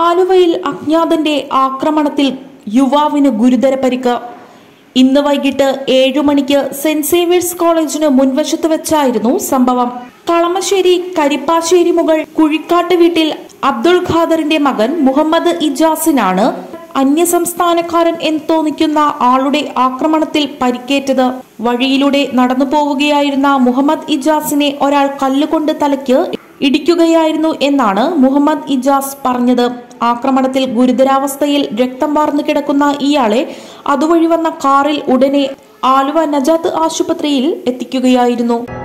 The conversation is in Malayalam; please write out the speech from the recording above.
ആലുവയിൽ അജ്ഞാതന്റെ ആക്രമണത്തിൽ യുവാവിന് ഗുരുതര പരിക്ക് ഇന്ന് വൈകിട്ട് ഏഴു മണിക്ക് സെന്റ് സേവിയേഴ്സ് കോളേജിന് മുൻവശത്ത് വെച്ചായിരുന്നു സംഭവം കളമശ്ശേരി കരിപ്പാശ്ശേരി മുകൾ കുഴിക്കാട്ട് വീട്ടിൽ അബ്ദുൾ ഖാദറിന്റെ മകൻ മുഹമ്മദ് ഇജാസിനാണ് അന്യസംസ്ഥാനക്കാരൻ എന്ന് തോന്നിക്കുന്ന ആളുടെ ആക്രമണത്തിൽ പരിക്കേറ്റത് വഴിയിലൂടെ നടന്നു പോവുകയായിരുന്ന മുഹമ്മദ് ഇജാസിനെ ഒരാൾ കല്ലുകൊണ്ട് തലയ്ക്ക് ഇടിക്കുകയായിരുന്നു എന്നാണ് മുഹമ്മദ് ഇജാസ് പറഞ്ഞത് ആക്രമണത്തിൽ ഗുരുതരാവസ്ഥയിൽ രക്തം വാർന്നു കിടക്കുന്ന ഇയാളെ അതുവഴി വന്ന കാറിൽ ഉടനെ ആലുവ നജാത്ത് ആശുപത്രിയിൽ എത്തിക്കുകയായിരുന്നു